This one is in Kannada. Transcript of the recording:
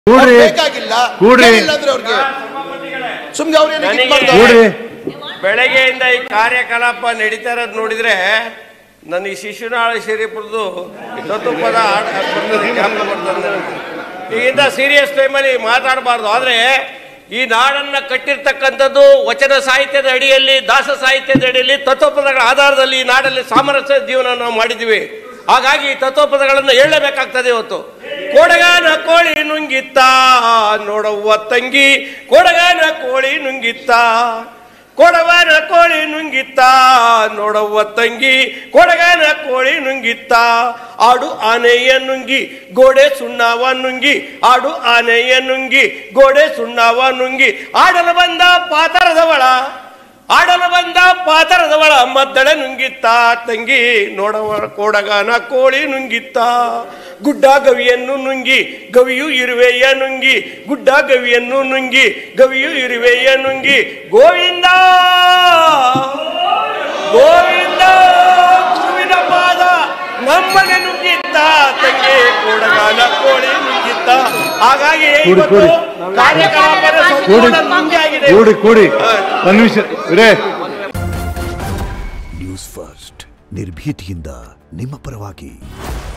ಕೂಡ್ರಿ. ಅವ್ರ್ ಬೇಕಾಗಿಲ್ಲ ಕೂಡ್ರಿ. ಏನಿಲ್ಲ ಅಂದ್ರೆ ಅವ್ರಿಗೆ ಸುಮ್ನೆ ಅವ್ರು ಏನಕ್ಕೆ ಇದ್ ನನಗೆ- ಮಾಡ್ತಾರೆ? ಕೂಡ್ರಿ ಬೆಳಗ್ಗೆಯಿಂದ ಈ ಕಾರ್ಯಕಲಾಪ ನಡೀತಾ ಇರೋದು ನೋಡಿದ್ರೆ ನನಗೆ ಶಿಶುನಾಳ ಶರೀಫ್ರದ್ದು ತತ್ವಪದ ಹಾಡ್ ಬರ್ತದೆ ಜ್ಞಾಪಕ ಬರ್ತದೆ ನನಗೆ. ಈಗಿಂತ ಸೀರಿಯಸ್ ಟೈಮಲ್ಲಿ ಮಾತಾಡಬಾರ್ದು ಆದರೆ ಈ ನಾಡನ್ನ ಕಟ್ಟಿರ್ತಕ್ಕಂಥದ್ದು ವಚನ ಸಾಹಿತ್ಯದ ಅಡಿಯಲ್ಲಿ ದಾಸ ಸಾಹಿತ್ಯದ ಅಡಿಯಲ್ಲಿ ತತ್ವಪದಗಳ ಆಧಾರದಲ್ಲಿ ಈ ನಾಡಲ್ಲಿ ಸಾಮರಸ್ಯ ಜೀವನ ನಾವು ಮಾಡಿದ್ದೀವಿ ಹಾಗಾಗಿ ಈ ತತ್ವಪದಗಳನ್ನು ಹೇಳಲೇಬೇಕಾಗ್ತದೆ ಇವತ್ತು ಕೊಡಗಾನ ಕೋಳಿ ನುಂಗಿತ್ತ ನೋಡವ್ವ ತಂಗಿ ಕೊಡಗಾನ ಕೋಳಿ ನುಂಗಿತ್ತ ಕೊಡವನ ಕೋಳಿ ನುಂಗಿತ್ತ ನೋಡವ್ವ ತಂಗಿ ಕೊಡಗನ ಕೋಳಿ ನುಂಗಿತ್ತ ಆಡು ಆನೆಯ ನುಂಗಿ ಗೋಡೆ ಸುಣ್ಣವ ನುಂಗಿ ಆಡು ಆನೆಯ ನುಂಗಿ ಗೋಡೆ ಸುಣ್ಣವ ನುಂಗಿ ಆಡಲು ಬಂದ ಪಾತರದವಳ ಆಡಲು ಬಂದ ಪಾತರದವಳ ಮದ್ದಳೆ ನುಂಗಿತ್ತ ತಂಗಿ ನೋಡವ ಕೊಡಗನ ಕೋಳಿ ನುಂಗಿತ್ತ ಗುಡ್ಡ ಗವಿಯನ್ನು ನುಂಗಿ ಗವಿಯು ಇರುವೆಯ ನುಂಗಿ ಗುಡ್ಡ ಗವಿಯನ್ನು ನುಂಗಿ ಗವಿಯು ಇರುವೆಯ ನುಂಗಿ ಗೋವಿಂದ ಗೋವಿಂದ ಗುರುವಿನ ಪಾದ ನಮ್ಮನೆ ನುಂಗಿತ್ತ ತಂಗಿ ಕೊಡಗಾನ ಕೋಳಿ ನುಂಗಿತ್ತ ಹಾಗಾಗಿ ಕೂಡಿ, ಇವತ್ತು ಕೂಡಿ. ಕಾರ್ಯಕಲಾಪದ ಕೂಡಿ ಸಂಪೂರ್ಣ ನುಂಗಿ ಆಗಿದೆ ಕೂಡಿ ಕೂಡಿ ಒಂದು ನಿಮಿಷ ಇರೇ ನ್ಯೂಸ್ ಫಸ್ಟ್ ನಿರ್ಭೀತಿಯಿಂದ ನಿಮ್ಮ ಪರವಾಗಿ